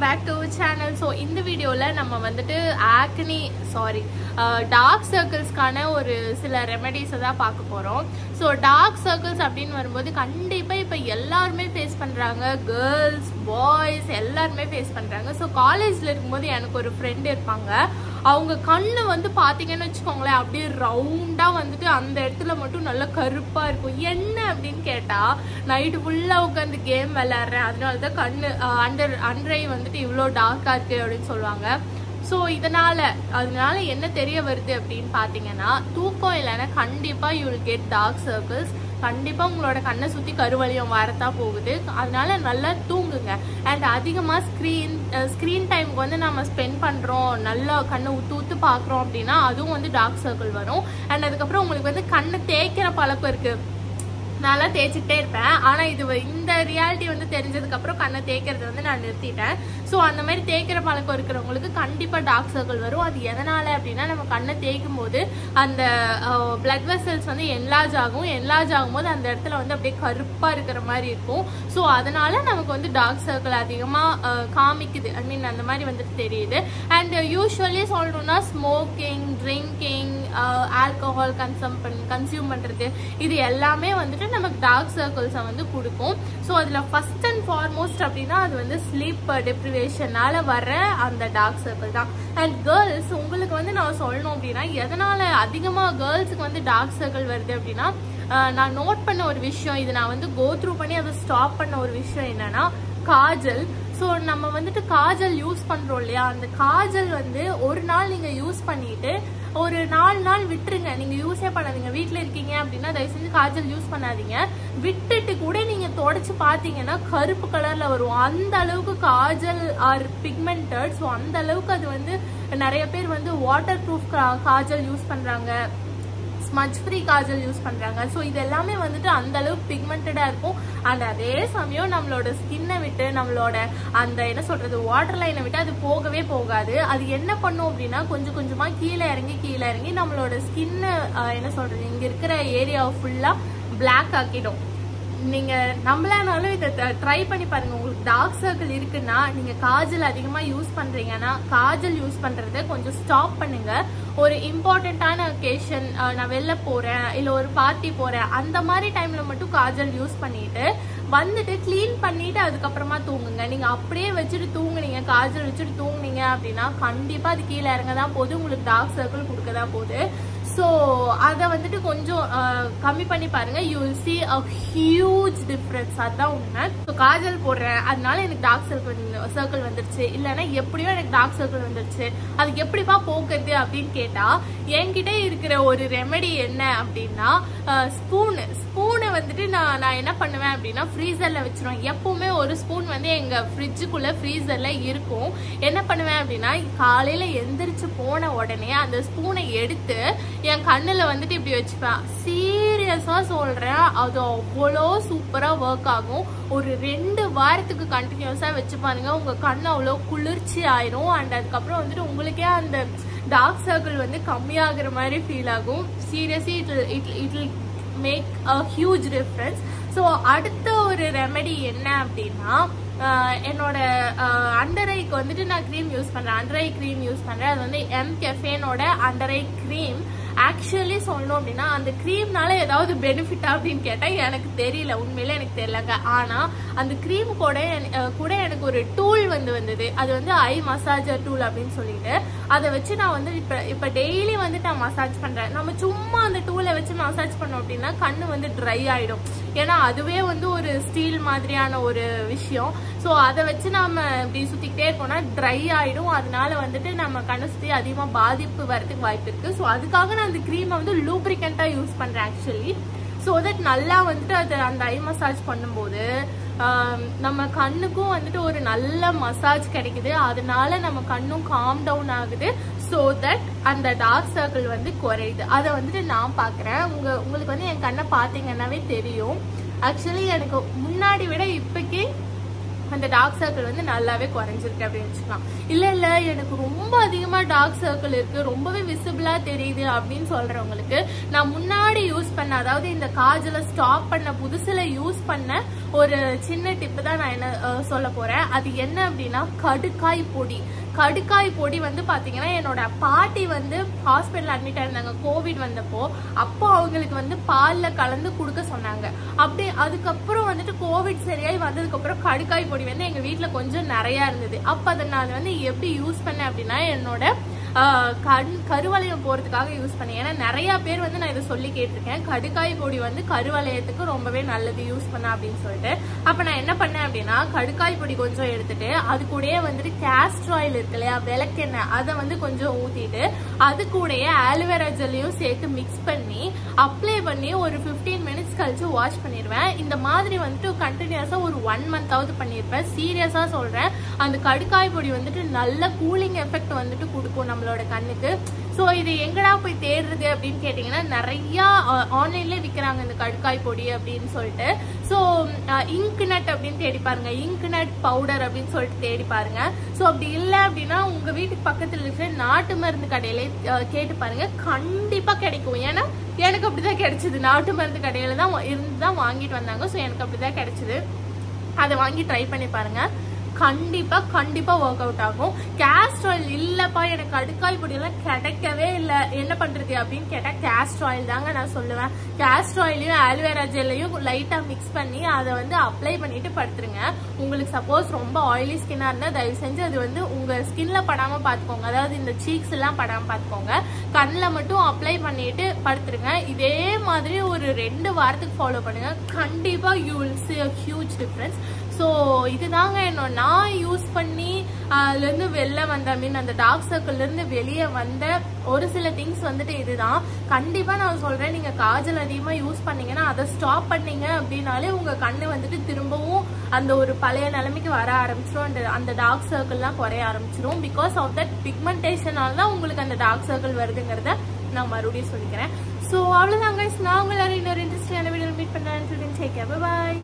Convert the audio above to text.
back to channel so இந்த வீடியோவில் நம்ம வந்துட்டு ஆக்னி சாரி டார்க் சர்க்கிள்ஸ்க்கான ஒரு சில ரெமெடிஸை தான் பார்க்க போகிறோம் ஸோ டார்க் சர்க்கிள்ஸ் அப்படின்னு வரும்போது கண்டிப்பாக இப்போ எல்லாருமே ஃபேஸ் பண்ணுறாங்க கேர்ள்ஸ் பாய்ஸ் எல்லாருமே ஃபேஸ் பண்ணுறாங்க ஸோ காலேஜில் இருக்கும்போது எனக்கு ஒரு ஃப்ரெண்டு இருப்பாங்க அவங்க கண்ணு வந்து பார்த்தீங்கன்னு வச்சுக்கோங்களேன் அப்படியே ரவுண்டாக வந்துட்டு அந்த இடத்துல மட்டும் நல்லா கருப்பாக இருக்கும் என்ன அப்படின்னு கேட்டால் நைட்டு ஃபுல்லாக உட்காந்து கேம் விளையாடுறேன் அதனால தான் கண்ணு அண்டர் அன்றை வந்துட்டு இவ்வளோ டார்க்காக இருக்குது அப்படின்னு சொல்லுவாங்க ஸோ இதனால அதனால என்ன தெரிய வருது அப்படின்னு பார்த்தீங்கன்னா தூக்கம் இல்லைன்னா கண்டிப்பாக you will get dark circles கண்டிப்பாக உங்களோட கண்ணை சுற்றி கருவழியம் வரத்தான் போகுது அதனால நல்லா தூங்குங்க அண்ட் அதிகமாக ஸ்க்ரீன் ஸ்க்ரீன் டைமுக்கு வந்து நம்ம ஸ்பெண்ட் பண்ணுறோம் நல்லா கண்ணை ஊத்து ஊத்து பார்க்குறோம் அப்படின்னா அதுவும் வந்து டார்க் சர்க்கிள் வரும் அண்ட் அதுக்கப்புறம் உங்களுக்கு வந்து கண்ணை தேய்க்கிற பழக்கம் இருக்குது நல்லா தேய்ச்சிக்கிட்டே இருப்பேன் ஆனால் இது வ- இந்த ரியாலிட்டி வந்து தெரிஞ்சதுக்கப்புறம் கண்ணை தேய்க்கிறது வந்து நான் நிறுத்திட்டேன் ஸோ அந்த மாதிரி தேய்க்கிற பழக்கம் இருக்கிறவங்களுக்கு கண்டிப்பாக டார்க் சர்க்கிள் வரும் அது எதனால் அப்படின்னா நம்ம கண்ணை தேய்க்கும் போது அந்த பிளட் வெசல்ஸ் வந்து என்லார்ஜ் ஆகும் என்லார்ஜ் ஆகும்போது அந்த இடத்துல வந்து அப்படியே கருப்பாக இருக்கிற மாதிரி இருக்கும் ஸோ அதனால நமக்கு வந்து டார்க் சர்க்கிள் அதிகமாக காமிக்குது ஐ மீன் அந்த மாதிரி வந்துட்டு தெரியுது அண்ட் யூஸ்வலி சொல்லணும்னா ஸ்மோக்கிங் ட்ரிங்கிங் ஆல்கஹால் கன்சம் பண் கன்சியூம் பண்ணுறது இது எல்லாமே வந்துட்டு நமக்கு டார்க் சர்க்கிள்ஸை வந்து கொடுக்கும் ஸோ அதில் ஃபர்ஸ்ட் அண்ட் ஃபார்மோஸ்ட் அப்படின்னா அது வந்து ஸ்லீப் டெப்ரிவேஷனால வர அந்த டார்க் சர்க்கிள் தான் அண்ட் கேர்ள்ஸ் உங்களுக்கு வந்து நான் சொல்லணும் அப்படின்னா எதனால அதிகமாக கேர்ள்ஸுக்கு வந்து டார்க் சர்க்கிள் வருது அப்படின்னா ஆஹ் நான் நோட் பண்ண ஒரு விஷயம் இது நான் வந்து கோ த்ரூ பண்ணி அதை ஸ்டாப் பண்ண ஒரு விஷயம் என்னன்னா காஜல் ஸோ நம்ம வந்துட்டு காஜல் யூஸ் பண்றோம் இல்லையா அந்த காஜல் வந்து ஒரு நாள் நீங்க யூஸ் பண்ணிட்டு ஒரு நாலு நாள் விட்டுருங்க நீங்க யூஸே பண்ணாதீங்க வீட்ல இருக்கீங்க அப்படின்னா தயவு செஞ்சு காஜல் யூஸ் பண்ணாதீங்க விட்டுட்டு கூட நீங்க தொடச்சு பாத்தீங்கன்னா கருப்பு கலர்ல வரும் அந்த அளவுக்கு காஜல் ஆர் பிக்மெண்டட் ஸோ அந்த அளவுக்கு அது வந்து நிறைய பேர் வந்து வாட்டர் ப்ரூஃப் காஜல் யூஸ் பண்றாங்க ஸ்மஜ் ஃப்ரீ காஜல் யூஸ் பண்றாங்க ஸோ இது எல்லாமே வந்துட்டு அந்த அளவுக்கு பிக்மெண்டடா இருக்கும் அண்ட் அதே சமயம் நம்மளோட ஸ்கின்னை விட்டு நம்மளோட அந்த என்ன சொல்றது வாட்டர் லைனை விட்டு அது போகவே போகாது அது என்ன பண்ணும் அப்படின்னா கொஞ்சம் கொஞ்சமா கீழே இறங்கி கீழே இறங்கி நம்மளோட ஸ்கின்னு என்ன சொல்றது இங்க இருக்கிற ஏரியாவை ஃபுல்லா பிளாக் ஆக்கிடும் நீங்க நம்பலானாலும் இதை ட்ரை பண்ணி பாருங்க உங்களுக்கு டார்க் சர்க்கிள் இருக்குன்னா நீங்க காஜல் அதிகமா யூஸ் பண்றீங்கன்னா காஜல் யூஸ் பண்றதை கொஞ்சம் ஸ்டாப் பண்ணுங்க ஒரு இம்பார்ட்டண்ட்டான அக்கேஷன் நான் வெளில போறேன் இல்ல ஒரு பார்ட்டி போறேன் அந்த மாதிரி டைம்ல மட்டும் காஜல் யூஸ் பண்ணிட்டு வந்துட்டு க்ளீன் பண்ணிட்டு அதுக்கப்புறமா தூங்குங்க நீங்க அப்படியே வச்சுட்டு தூங்குனீங்க காஜல் வச்சுட்டு தூங்குனீங்க அப்படின்னா கண்டிப்பா அது கீழே இறங்க தான் போகுது உங்களுக்கு டார்க் சர்க்கிள் கொடுக்க தான் போகுது ஸோ அதை வந்துட்டு கொஞ்சம் அஹ், கம்மி பண்ணி பாருங்க you will see a huge difference அதுதான் உண்மை ஸோ காஜல் போடுறேன் அதனால எனக்கு டார்க் சர்க்கிள் சர்க்கிள் வந்துருச்சு இல்லைன்னா எப்படியோ எனக்கு டார்க் சர்க்கிள் வந்துருச்சு அதுக்கு எப்படிப்பா போக்குறது அப்படின்னு கேட்டா என்கிட்ட இருக்கிற ஒரு ரெமெடி என்ன அப்படின்னா ஸ்பூனு ஸ்பூனை வந்துட்டு நான் நான் என்ன பண்ணுவேன் அப்படின்னா ஃப்ரீசரில் வச்சிருவேன் எப்பவுமே ஒரு ஸ்பூன் வந்து எங்கள் ஃப்ரிட்ஜுக்குள்ளே ஃப்ரீசரில் இருக்கும் என்ன பண்ணுவேன் அப்படின்னா காலையில் எந்திரிச்சு போன உடனே அந்த ஸ்பூனை எடுத்து என் கண்ணில் வந்துட்டு இப்படி வச்சுப்பேன் சீரியஸாக சொல்கிறேன் அது அவ்வளோ சூப்பராக ஒர்க் ஆகும் ஒரு ரெண்டு வாரத்துக்கு கண்டினியூஸாக வச்சு பாருங்க உங்கள் கண் அவ்வளோ குளிர்ச்சி ஆயிரும் அண்ட் அதுக்கப்புறம் வந்துட்டு உங்களுக்கே அந்த டார்க் சர்க்கிள் வந்து கம்மியாகிற மாதிரி ஃபீல் ஆகும் seriously it it it make a huge difference so அடுத்த ஒரு ரெமெடி என்ன அப்படின்னா ஆஹ் என்னோட அண்டர் ஐக்கு வந்துட்டு நான் க்ரீம் யூஸ் பண்ணுறேன் அண்டர் ஐ க்ரீம் யூஸ் பண்ணுறேன் அது வந்து எம் கெஃபேனோட அண்டர் ஐ க்ரீம் ஆக்சுவலி சொல்லணும் அப்படின்னா அந்த க்ரீம்னால ஏதாவது பெனிஃபிட்டா அப்படின்னு கேட்டால் எனக்கு தெரியல உண்மையில எனக்கு தெரியலங்க ஆனால் அந்த க்ரீம் கூட என- அஹ் கூட எனக்கு ஒரு டூல் வந்து வந்தது அது வந்து ஐ மசாஜர் டூல் அப்படின்னு சொல்லிட்டு அதை வச்சு நான் வந்து இப்போ இப்போ டெய்லி வந்து நான் மசாஜ் பண்ணுறேன் நம்ம சும்மா அந்த டூலை வச்சு மசாஜ் பண்ணோம் அப்படின்னா கண்ணு வந்து ட்ரை ஆகிடும் ஏன்னா அதுவே வந்து ஒரு ஸ்டீல் மாதிரியான ஒரு விஷயம் ஸோ அதை வச்சு நாம இப்படி சுற்றிக்கிட்டே இருக்கோம்னா ட்ரை ஆகிடும் அதனால வந்துட்டு நம்ம கண்ணை சுற்றி அதிகமாக பாதிப்பு வரதுக்கு வாய்ப்பு இருக்குது ஸோ அதுக்காக நான் அந்த க்ரீமை வந்து லூப்ரிகண்ட்டாக யூஸ் பண்ணுறேன் ஆக்சுவலி ஸோ தட் நல்லா வந்துட்டு அது அந்த ஐ மசாஜ் பண்ணும்போது ஆம், நம்ம கண்ணுக்கும் வந்துட்டு ஒரு நல்ல மசாஜ் கிடைக்குது அதனால நம்ம கண்ணும் காம் டவுன் ஆகுது ஸோ தட் அந்த டார்க் சர்க்கிள் வந்து குறையுது அதை வந்துட்டு நான் பார்க்குறேன் உங்க உங்களுக்கு வந்து என் கண்ணை பார்த்தீங்கன்னாவே தெரியும் ஆக்சுவலி எனக்கு முன்னாடி விட இப்போக்கே அந்த டார்க் சர்க்கிள் வந்து நல்லாவே குறைஞ்சிருக்கு அப்படின்னு வச்சுக்கலாம் இல்ல இல்ல எனக்கு ரொம்ப அதிகமா டார்க் சர்க்கிள் இருக்கு ரொம்பவே விசிபிளா தெரியுது அப்படின்னு சொல்றவங்களுக்கு நான் முன்னாடி யூஸ் பண்ண அதாவது இந்த காஜலை ஸ்டாப் பண்ண புதுசுல யூஸ் பண்ண ஒரு சின்ன டிப்பு தான் நான் என்ன அஹ், சொல்ல போறேன் அது என்ன அப்படின்னா கடுக்காய் பொடி கடுக்காய் பொடி வந்து பாத்தீங்கன்னா என்னோட பாட்டி வந்து ஹாஸ்பிட்டல் அட்மிட் ஆயிருந்தாங்க கோவிட் வந்தப்போ அப்போ அவங்களுக்கு வந்து பால்ல கலந்து கொடுக்க சொன்னாங்க அப்படி அதுக்கப்புறம் வந்துட்டு கோவிட் சரியாய் வந்ததுக்கு அப்புறம் கடுக்காய் பொடி வந்து எங்க வீட்ல கொஞ்சம் நிறைய இருந்தது அப்ப அதை நான் வந்து எப்படி யூஸ் பண்ணேன் அப்படின்னா என்னோட ஆஹ், கண் கருவளையம் போறதுக்காக யூஸ் பண்ணேன் ஏன்னா நிறைய பேர் வந்து நான் இதை சொல்லி கேட்டிருக்கேன் கடுக்காய் பொடி வந்து கருவளையத்துக்கு ரொம்பவே நல்லது யூஸ் பண்ண அப்படின்னு சொல்லிட்டு அப்ப நான் என்ன பண்ணேன் அப்படின்னா கடுக்காய் பொடி கொஞ்சம் எடுத்துட்டு அது கூடயே வந்துட்டு கேஸ்டர் ஆயில் இருக்கு இல்லையா விளக்கெண்ணெய் அதை வந்து கொஞ்சம் ஊத்திட்டு அது கூடயே ஆலுவேரா ஜெல்லையும் சேர்த்து மிக்ஸ் பண்ணி அப்ளை பண்ணி ஒரு 15 மினிட்ஸ் கழிச்சு வாஷ் பண்ணிடுவேன் இந்த மாதிரி வந்துட்டு கண்டினியூஸா ஒரு ஒன் மந்தாவது பண்ணியிருப்பேன் சீரியஸா சொல்றேன் அந்த கடுக்காய் பொடி வந்துட்டு நல்ல கூலிங் எஃபெக்ட் வந்துட்டு கொடுக்கும் நம்மளோட கண்ணுக்கு ஸோ இது எங்கடா போய் தேடுறது அப்படின்னு கேட்டிங்கன்னா நிறைய ஆன்லைன்லேயே விற்கிறாங்க இந்த கடுக்காய் பொடி அப்படின்னு சொல்லிட்டு ஸோ இங்க் நட் அப்படின்னு தேடி பாருங்க இங்க் நட் பவுடர் அப்படின்னு சொல்லிட்டு தேடி பாருங்க ஸோ அப்படி இல்லை அப்படின்னா உங்க வீட்டுக்கு பக்கத்தில் இருக்கிற நாட்டு மருந்து கடையில அஹ், கேட்டு பாருங்க கண்டிப்பா கிடைக்கும் ஏன்னா எனக்கு அப்படிதான் கிடைச்சது நாட்டு மருந்து கடையில தான் இருந்து தான் வாங்கிட்டு வந்தாங்க ஸோ எனக்கு அப்படிதான் கிடைச்சது அதை வாங்கி ட்ரை பண்ணி பாருங்க கண்டிப்பா கண்டிப்பா ஒர்க் அவுட் ஆகும் கேஸ்ட் ஆயில் இல்லப்பா எனக்கு கடுக்காய் பொடி எல்லாம் கிடைக்கவே இல்லை என்ன பண்றது அப்படின்னு கேட்டா கேஸ்ட் ஆயில் தாங்க நான் சொல்லுவேன் கேஸ்ட் ஆயிலையும் ஆலுவேரா ஜெல்லையும் லைட்டா மிக்ஸ் பண்ணி அதை வந்து அப்ளை பண்ணிட்டு படுத்துருங்க உங்களுக்கு சப்போஸ் ரொம்ப ஆயிலி ஸ்கின்னா இருந்தா தயவு செஞ்சு அது வந்து உங்க ஸ்கின்ல படாம பாத்துக்கோங்க அதாவது இந்த சீக்ஸ் எல்லாம் படாம பாத்துக்கோங்க கண்ணில் மட்டும் அப்ளை பண்ணிட்டு படுத்துருங்க இதே மாதிரி ஒரு ரெண்டு வாரத்துக்கு ஃபாலோ பண்ணுங்க கண்டிப்பா you will see a huge difference so இதுதாங்க என்னோட நான் யூஸ் பண்ணி அதுலேருந்து வெளில வந்த மீன் அந்த டார்க் சர்க்கிள்லேருந்து வெளியே வந்த ஒரு சில திங்ஸ் வந்துட்டு இதுதான் கண்டிப்பாக நான் சொல்கிறேன் நீங்கள் காஜல் அதிகமாக யூஸ் பண்ணீங்கன்னா அதை ஸ்டாப் பண்ணீங்க அப்படின்னாலே உங்கள் கண்ணு வந்துட்டு திரும்பவும் அந்த ஒரு பழைய நிலைமைக்கு வர ஆரம்பிச்சிரும் அந்த அந்த டார்க் சர்க்கிள்லாம் குறைய ஆரம்பிச்சிரும் பிகாஸ் ஆஃப் தட் பிக்மெண்டேஷனால தான் உங்களுக்கு அந்த டார்க் சர்க்கிள் வருதுங்கிறத நான் மறுபடியும் சொல்லிக்கிறேன் ஸோ அவ்வளோதாங்க நான் உங்களை இன்னொரு இன்ட்ரெஸ்டிங்கான வீடியோ மீட் பண்ணுறேன் டேக் பாய்